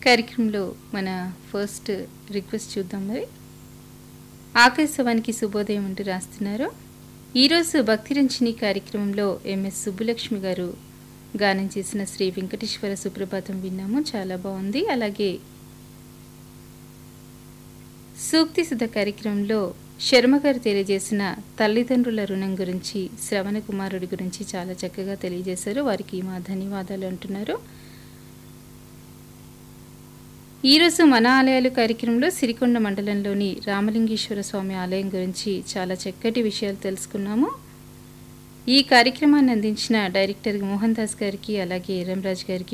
కార్యక్రమంలో మన first request చూద్దాం మరి ఆకాశవానికి శుభోదయం అంటూ రాస్తున్నారు ఈరోజు భక్తిరంచిని కార్యక్రమంలో ఎంఎస్ సుబ్బులక్ష్మి గారు గానం చేసిన శ్రీ వెంకటేశ్వర సుప్రభాతం విన్నాము చాలా బాగుంది అలాగే సూక్తి సుధ కార్యక్రమంలో శర్మ గారు తెలియజేసిన తల్లిదండ్రుల రుణం గురించి శ్రవణ కుమారుడి గురించి చాలా చక్కగా తెలియజేశారు వారికి మా ధన్యవాదాలు అంటున్నారు ఈరోజు మన ఆలయాలు కార్యక్రమంలో సిరికొండ మండలంలోని రామలింగేశ్వర స్వామి ఆలయం గురించి చాలా చక్కటి విషయాలు తెలుసుకున్నాము ఈ కార్యక్రమాన్ని అందించిన డైరెక్టర్ మోహన్ దాస్ గారికి అలాగే రాజ్ గారికి